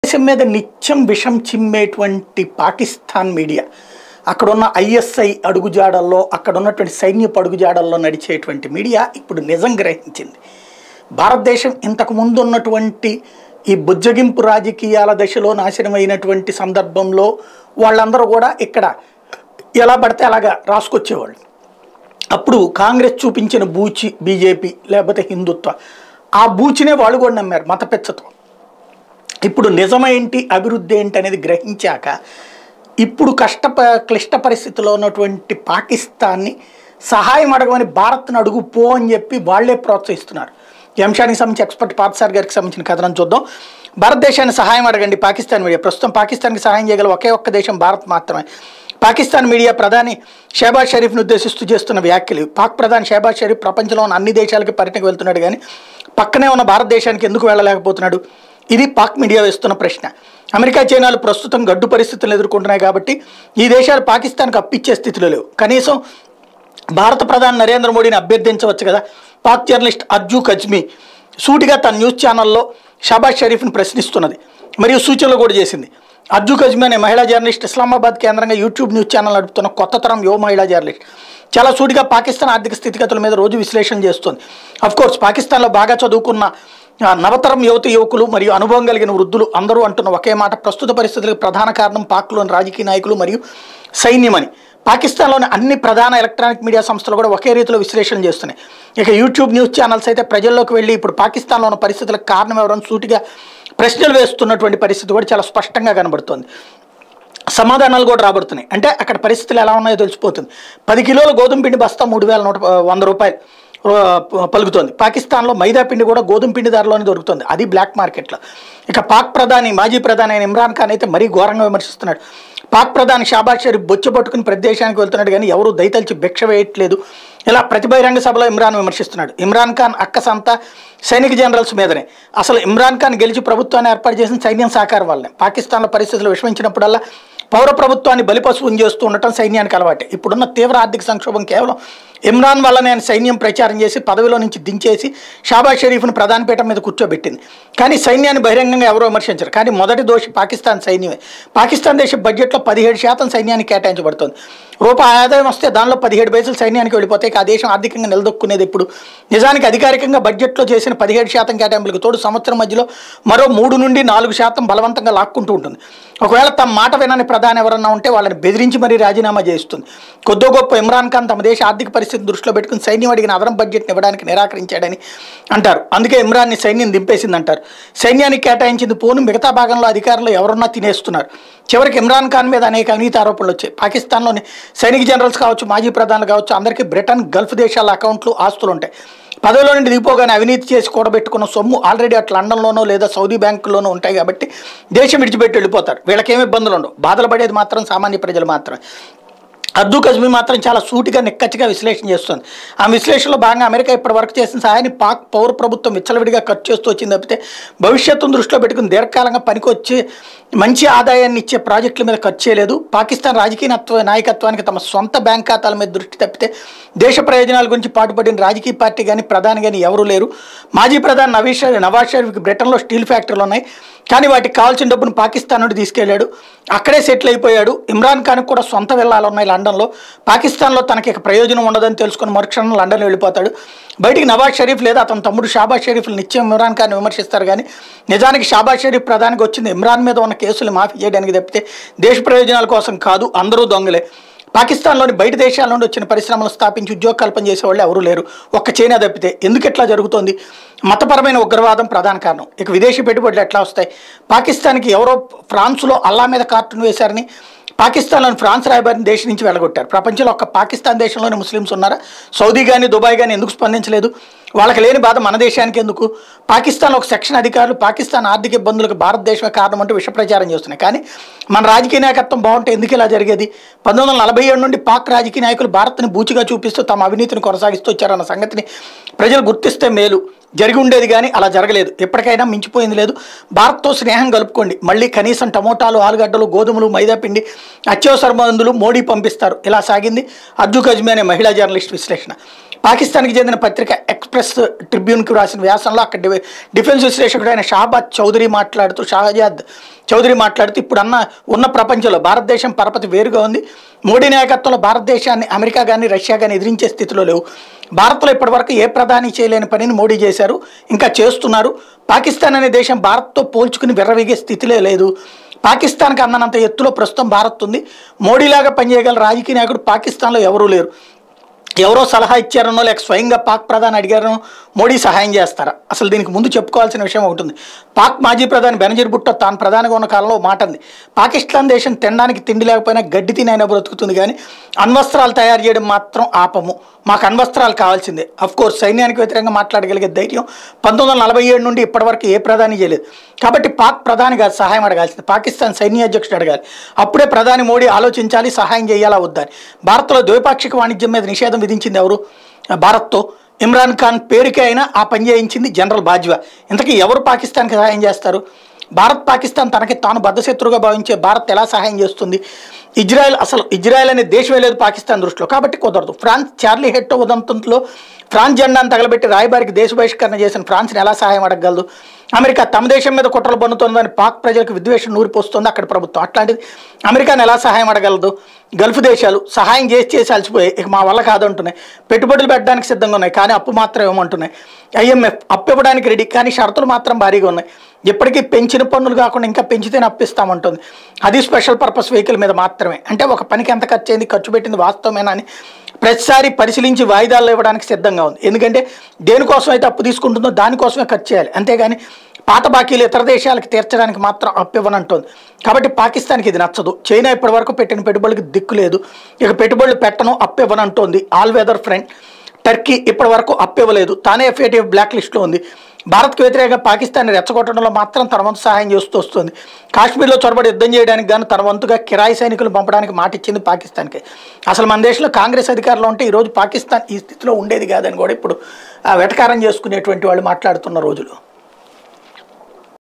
భారతదేశం మీద నిత్యం విషం చిమ్మేటువంటి పాకిస్తాన్ మీడియా అక్కడ ఉన్న ఐఎస్ఐ అడుగుజాడల్లో అక్కడ ఉన్నటువంటి సైన్యపు అడుగుజాడల్లో నడిచేటువంటి మీడియా ఇప్పుడు నిజం గ్రహించింది భారతదేశం ఇంతకు ముందు ఉన్నటువంటి ఈ బుజ్జగింపు రాజకీయాల దశలో నాశనమైనటువంటి సందర్భంలో వాళ్ళందరూ కూడా ఇక్కడ ఎలా పడితే అలాగా రాసుకొచ్చేవాళ్ళు అప్పుడు కాంగ్రెస్ చూపించిన బూచి బీజేపీ లేకపోతే హిందుత్వ ఆ బూచినే వాళ్ళు కూడా నమ్మారు మతపెచ్చతో ఇప్పుడు నిజమేంటి అభివృద్ధి ఏంటి అనేది గ్రహించాక ఇప్పుడు కష్ట ప- క్లిష్ట పరిస్థితిలో ఉన్నటువంటి పాకిస్తాన్ని సహాయం అడగమని భారత్ను అడుగు పో అని చెప్పి వాళ్ళే ప్రోత్సహిస్తున్నారు ఈ అంశానికి సంబంధించి ఎక్స్పర్ట్ పాత్సార్ గారికి సంబంధించిన కథనం చూద్దాం భారతదేశాన్ని సహాయం అడగండి పాకిస్తాన్ మీడియా ప్రస్తుతం పాకిస్తాన్కి సహాయం చేయగల ఒకే ఒక్క దేశం భారత్ మాత్రమే పాకిస్తాన్ మీడియా ప్రధాని షహబాజ్ షరీఫ్ను ఉద్దేశిస్తూ చేస్తున్న వ్యాఖ్యలు పాక్ ప్రధాని షహబాజ్ షరీఫ్ ప్రపంచంలో ఉన్న అన్ని దేశాలకి పర్యటనకు వెళ్తున్నాడు కానీ పక్కనే ఉన్న భారతదేశానికి ఎందుకు వెళ్ళలేకపోతున్నాడు ఇది పాక్ మీడియా వేస్తున్న ప్రశ్న అమెరికా చైనాలు ప్రస్తుతం గడ్డు పరిస్థితులను ఎదుర్కొంటున్నాయి కాబట్టి ఈ దేశాలు పాకిస్తాన్కి అప్పిచ్చే స్థితిలో లేవు కనీసం భారత ప్రధాని నరేంద్ర మోడీని అభ్యర్థించవచ్చు కదా పాక్ జర్నలిస్ట్ అర్జు కజ్మీ సూటిగా తన న్యూస్ ఛానల్లో షాబాజ్ షరీఫ్ను ప్రశ్నిస్తున్నది మరియు సూచనలు కూడా చేసింది అర్జు కజ్మీ అనే మహిళా జర్నలిస్ట్ ఇస్లామాబాద్ కేంద్రంగా యూట్యూబ్ న్యూస్ ఛానల్ నడుపుతున్న కొత్త తరం యువ మహిళా జర్నలిస్ట్ చాలా సూటిగా పాకిస్తాన్ ఆర్థిక స్థితిగతుల మీద రోజు విశ్లేషణ చేస్తుంది కోర్స్ పాకిస్తాన్లో బాగా చదువుకున్న ఆ, నవతరం యువతి యువకులు మరియు అనుభవం కలిగిన వృద్ధులు అందరూ అంటున్న ఒకే మాట ప్రస్తుత పరిస్థితులకు ప్రధాన కారణం పాక్లోని రాజకీయ నాయకులు మరియు సైన్యమని పాకిస్తాన్లోని అన్ని ప్రధాన ఎలక్ట్రానిక్ మీడియా సంస్థలు కూడా ఒకే రీతిలో విశ్లేషణ చేస్తున్నాయి ఇక యూట్యూబ్ న్యూస్ ఛానల్స్ అయితే ప్రజల్లోకి వెళ్ళి ఇప్పుడు పాకిస్తాన్లో ఉన్న పరిస్థితులకు కారణం ఎవరని సూటిగా ప్రశ్నలు వేస్తున్నటువంటి పరిస్థితి కూడా చాలా స్పష్టంగా కనబడుతోంది సమాధానాలు కూడా రాబడుతున్నాయి అంటే అక్కడ పరిస్థితులు ఎలా ఉన్నాయో తెలిసిపోతుంది పది కిలోల గోధుమ పిండి బస్తా మూడు వేల నూట వంద రూపాయలు ఆ, పలుకుతోంది పాకిస్తాన్లో మైదా పిండి కూడా గోధుమ పిండి ధరలోనే దొరుకుతుంది అది బ్లాక్ మార్కెట్లో ఇక పాక్ ప్రధాని మాజీ ప్రధాని అయిన ఇమ్రాన్ ఖాన్ అయితే మరీ ఘోరంగా విమర్శిస్తున్నాడు పాక్ ప్రధాని షాబాజ్ షరీఫ్ బొచ్చు పట్టుకుని ప్రతి దేశానికి వెళ్తున్నాడు కానీ ఎవరు దయతలిచి భిక్ష వేయట్లేదు ఇలా ప్రతి బహిరంగ సభలో ఇమ్రాన్ విమర్శిస్తున్నాడు ఇమ్రాన్ ఖాన్ అక్కసంతా సైనిక జనరల్స్ మీదనే అసలు ఇమ్రాన్ ఖాన్ గెలిచి ప్రభుత్వాన్ని ఏర్పాటు చేసిన సైన్యం సహకారం వల్లనే పాకిస్తాన్లో పరిస్థితులు విషమించినప్పుడల్లా పౌర ప్రభుత్వాన్ని బలిపశువుని చేస్తూ ఉండటం సైన్యానికి అలవాటే ఇప్పుడున్న తీవ్ర ఆర్థిక సంక్షోభం కేవలం ఇమ్రాన్ వల్ల నేను సైన్యం ప్రచారం చేసి పదవిలో నుంచి దించేసి షాబాజ్ షరీఫ్ను ప్రధాన పీఠం మీద కూర్చోబెట్టింది కానీ సైన్యాన్ని బహిరంగంగా ఎవరో విమర్శించరు కానీ మొదటి దోషి పాకిస్తాన్ సైన్యమే పాకిస్తాన్ దేశ బడ్జెట్లో పదిహేడు శాతం సైన్యానికి కేటాయించబడుతుంది రూపాయి ఆదాయం వస్తే దానిలో పదిహేడు పైసలు సైన్యానికి వెళ్ళిపోతే ఇక ఆ దేశం ఆర్థికంగా నిలదొక్కునేది ఇప్పుడు నిజానికి అధికారికంగా బడ్జెట్లో చేసిన పదిహేడు శాతం కేటాయింపులకు తోడు సంవత్సరం మధ్యలో మరో మూడు నుండి నాలుగు శాతం బలవంతంగా లాక్కుంటూ ఉంటుంది ఒకవేళ తమ మాట వినని ప్రధాని ఎవరన్నా ఉంటే వాళ్ళని బెదిరించి మరీ రాజీనామా చేయిస్తుంది కొద్దో గొప్ప ఇమ్రాన్ ఖాన్ తమ దేశ ఆర్థిక పరిస్థితిని దృష్టిలో పెట్టుకుని సైన్యం అడిగిన అదనం బడ్జెట్ని ఇవ్వడానికి నిరాకరించాడని అంటారు అందుకే ఇమ్రాన్ని సైన్యం దింపేసింది అంటారు సైన్యానికి కేటాయించింది పోను మిగతా భాగంలో అధికారులు ఎవరున్నా తినేస్తున్నారు చివరికి ఇమ్రాన్ ఖాన్ మీద అనేక అవినీతి ఆరోపణలు వచ్చాయి పాకిస్తాన్లోని సైనిక జనరల్స్ కావచ్చు మాజీ ప్రధానులు కావచ్చు అందరికీ బ్రిటన్ గల్ఫ్ దేశాల అకౌంట్లు ఆస్తులు ఉంటాయి పదవిలో నుండి దిగిపోగానే అవినీతి చేసి కూడబెట్టుకున్న సొమ్ము ఆల్రెడీ అటు లండన్లోనో లేదా సౌదీ బ్యాంకుల్లోనో ఉంటాయి కాబట్టి దేశం విడిచిపెట్టి వెళ్ళిపోతారు వీళ్ళకేమి ఇబ్బందులు ఉండవు బాధలు పడేది మాత్రం సామాన్య ప్రజలు మాత్రమే అబ్దు కజ్మీ మాత్రం చాలా సూటిగా నిక్కచ్చిగా విశ్లేషణ చేస్తుంది ఆ విశ్లేషణలో భాగంగా అమెరికా ఇప్పటి వరకు చేసిన సహాయాన్ని పాక్ పౌర ప్రభుత్వం విచ్చలవిడిగా ఖర్చు చేస్తూ వచ్చింది తప్పితే భవిష్యత్తును దృష్టిలో పెట్టుకుని దీర్ఘకాలంగా పనికొచ్చే మంచి ఆదాయాన్ని ఇచ్చే ప్రాజెక్టుల మీద ఖర్చు చేయలేదు పాకిస్తాన్ రాజకీయ నత్వ- నాయకత్వానికి తమ సొంత బ్యాంక్ ఖాతాల మీద దృష్టి తప్పితే దేశ ప్రయోజనాల గురించి పాటుపడిన రాజకీయ పార్టీ కానీ ప్రధాని కానీ ఎవరూ లేరు మాజీ ప్రధాని నవీష్ నవాజ్ షరీఫ్కి బ్రిటన్లో స్టీల్ ఫ్యాక్టరీలు ఉన్నాయి కానీ వాటికి కావాల్సిన డబ్బును పాకిస్తాన్ నుండి తీసుకెళ్లాడు అక్కడే సెటిల్ అయిపోయాడు ఇమ్రాన్ ఖాన్ కూడా సొంత వెళ్ళాలు ఉన్నాయి లండన్లో పాకిస్తాన్లో తనకి ఇక ప్రయోజనం ఉండదని తెలుసుకుని మరుక్షణం లండన్ వెళ్ళిపోతాడు బయటికి నవాజ్ షరీఫ్ లేదా అతని తమ్ముడు షాబాజ్ షరీఫ్లు నిత్యం ఇమ్రాన్ ఖాన్ విమర్శిస్తారు కానీ నిజానికి షాబాజ్ షరీఫ్ ప్రధానికి వచ్చింది ఇమ్రాన్ మీద ఉన్న కేసులు మాఫీ చేయడానికి తప్పితే దేశ ప్రయోజనాల కోసం కాదు అందరూ దొంగలే పాకిస్తాన్లోని బయట దేశాల నుండి వచ్చిన పరిశ్రమలు స్థాపించి ఉద్యోగ కల్పన చేసేవాళ్ళు ఎవరూ లేరు ఒక్క చైనా తప్పితే ఎందుకు ఎట్లా జరుగుతోంది మతపరమైన ఉగ్రవాదం ప్రధాన కారణం ఇక విదేశీ పెట్టుబడులు ఎట్లా వస్తాయి పాకిస్తాన్కి ఎవరో ఫ్రాన్స్లో అల్లా మీద కార్టూన్ వేశారని పాకిస్తాన్లోని ఫ్రాన్స్ రాయబారిని దేశం నుంచి వెళ్ళగొట్టారు ప్రపంచంలో ఒక్క పాకిస్తాన్ దేశంలోని ముస్లిమ్స్ ఉన్నారా సౌదీ కానీ దుబాయ్ కానీ ఎందుకు స్పందించలేదు వాళ్ళకి లేని బాధ మన దేశానికి ఎందుకు పాకిస్తాన్ ఒక సెక్షన్ అధికారులు పాకిస్తాన్ ఆర్థిక ఇబ్బందులకు భారతదేశమే కారణం అంటూ విష ప్రచారం చేస్తున్నాయి కానీ మన రాజకీయ నాయకత్వం బాగుంటే ఎందుకు ఇలా జరిగేది పంతొమ్మిది వందల నలభై ఏడు నుండి పాక్ రాజకీయ నాయకులు భారత్ని బూచిగా చూపిస్తూ తమ అవినీతిని కొనసాగిస్తూ వచ్చారన్న సంగతిని ప్రజలు గుర్తిస్తే మేలు జరిగి ఉండేది కానీ అలా జరగలేదు ఎప్పటికైనా మించిపోయింది లేదు భారత్తో స్నేహం కలుపుకోండి మళ్ళీ కనీసం టమోటాలు ఆలుగడ్డలు గోధుమలు మైదా పిండి అత్యవసర మందులు మోడీ పంపిస్తారు ఇలా సాగింది అర్జు కజ్మీ అనే మహిళా జర్నలిస్ట్ విశ్లేషణ పాకిస్తాన్కి చెందిన పత్రిక ఎక్స్ప్రెస్ ట్రిబ్యూన్కి రాసిన వ్యాసంలో అక్కడ డి- డిఫెన్స్ విశ్లేషకుడు అయిన షాబాద్ చౌదరి మాట్లాడుతూ షాజాద్ చౌదరి మాట్లాడుతూ ఇప్పుడు అన్న ఉన్న ప్రపంచంలో భారతదేశం పరపతి వేరుగా ఉంది మోడీ నాయకత్వంలో భారతదేశాన్ని అమెరికా కానీ రష్యా కానీ ఎదిరించే స్థితిలో లేవు భారత్లో ఇప్పటివరకు ఏ ప్రధాని చేయలేని పనిని మోడీ చేశారు ఇంకా చేస్తున్నారు పాకిస్తాన్ అనే దేశం భారత్తో పోల్చుకుని విర్రవీగే స్థితిలో లేదు పాకిస్తాన్కి అందనంత ఎత్తులో ప్రస్తుతం భారత్ ఉంది మోడీలాగా పనిచేయగల రాజకీయ నాయకుడు పాకిస్తాన్లో ఎవరూ లేరు ఎవరో సలహా ఇచ్చారనో లేక స్వయంగా పాక్ ప్రధాని అడిగారనో మోడీ సహాయం చేస్తారా అసలు దీనికి ముందు చెప్పుకోవాల్సిన విషయం ఒకటి ఉంది పాక్ మాజీ ప్రధాని బెనజీర్ భుట్టో తాను ప్రధానిగా ఉన్న కాలంలో ఓ మాట ఉంది పాకిస్తాన్ దేశం తినడానికి తిండి లేకపోయినా గడ్డి తినైనా బ్రతుకుతుంది కానీ అణ్వస్త్రాలు తయారు చేయడం మాత్రం ఆపము మాకు అణ్వస్త్రాలు కావాల్సిందే అఫ్ కోర్స్ సైన్యానికి వ్యతిరేకంగా మాట్లాడగలిగే ధైర్యం పంతొమ్మిది వందల నలభై ఏడు నుండి ఇప్పటివరకు ఏ ప్రధాని చేయలేదు కాబట్టి పాక్ ప్రధాని గారు సహాయం అడగాల్సింది పాకిస్తాన్ సైన్యాధ్యక్షుడు అడగాలి అప్పుడే ప్రధాని మోడీ ఆలోచించాలి సహాయం చేయాలా వద్దని భారత్లో ద్వైపాక్షిక వాణిజ్యం మీద నిషేధం విధించింది ఎవరు భారత్తో ఇమ్రాన్ ఖాన్ పేరుకే అయినా ఆ పని చేయించింది జనరల్ బాజ్వా ఇంతకీ ఎవరు పాకిస్తాన్కి సహాయం చేస్తారు భారత్ పాకిస్తాన్ తనకి తాను బద్ధశత్రుగా భావించే భారత్ ఎలా సహాయం చేస్తుంది ఇజ్రాయెల్ అసలు ఇజ్రాయెల్ అనే దేశమే లేదు పాకిస్తాన్ దృష్టిలో కాబట్టి కుదరదు ఫ్రాన్స్ చార్లీ హెట్టో ఉదంతంలో ఫ్రాన్స్ జెండాను తగలబెట్టి రాయబారికి దేశ బహిష్కరణ చేసిన ఫ్రాన్స్ని ఎలా సహాయం అడగగలదు అమెరికా తమ దేశం మీద కుట్రలు పన్నుతోందని పాక్ ప్రజలకు విద్వేషం నూరిపోస్తుంది అక్కడ ప్రభుత్వం అట్లాంటిది అమెరికాను ఎలా సహాయం అడగలదు గల్ఫ్ దేశాలు సహాయం చేసి చేసి అలసిపోయాయి ఇక మా వల్ల కాదంటున్నాయి పెట్టుబడులు పెట్టడానికి సిద్ధంగా ఉన్నాయి కానీ అప్పు మాత్రం ఏమంటున్నాయి ఐఎంఎఫ్ అప్పు ఇవ్వడానికి రెడీ కానీ షరతులు మాత్రం భారీగా ఉన్నాయి ఇప్పటికీ పెంచిన పన్నులు కాకుండా ఇంకా పెంచితేనే అప్పిస్తామంటుంది అది స్పెషల్ పర్పస్ వెహికల్ మీద మాత్రమే అంటే ఒక పనికి ఎంత ఖర్చు అయింది ఖర్చు పెట్టింది వాస్తవమేనా అని ప్రతిసారి పరిశీలించి వాయిదాలు ఇవ్వడానికి సిద్ధంగా ఉంది ఎందుకంటే దేనికోసం అయితే అప్పు తీసుకుంటుందో దానికోసమే ఖర్చు చేయాలి అంతేగాని పాత బాకీలు ఇతర దేశాలకు తీర్చడానికి మాత్రం అప్పు ఇవ్వనంటోంది కాబట్టి పాకిస్తాన్కి ఇది నచ్చదు చైనా ఇప్పటివరకు పెట్టిన పెట్టుబడులకు దిక్కు లేదు ఇక పెట్టుబడులు పెట్టను అప్పు ఇవ్వనంటోంది ఆల్ వెదర్ ఫ్రెండ్ టర్కీ ఇప్పటి వరకు అప్పివ్వలేదు తానే ఎఫ్ఏటిఎఫ్ బ్లాక్ లిస్ట్లో ఉంది భారత్కు వ్యతిరేకంగా పాకిస్తాన్ రెచ్చగొట్టడంలో మాత్రం తన వంతు సహాయం చేస్తూ వస్తుంది కాశ్మీర్లో చొరబడి యుద్ధం చేయడానికి గాను తన వంతుగా కిరాయి సైనికులు పంపడానికి మాట ఇచ్చింది పాకిస్తాన్కి అసలు మన దేశంలో కాంగ్రెస్ అధికారంలో ఉంటే ఈరోజు పాకిస్తాన్ ఈ స్థితిలో ఉండేది కాదని కూడా ఇప్పుడు ఆ, వెటకారం చేసుకునేటువంటి వాళ్ళు మాట్లాడుతున్న రోజులు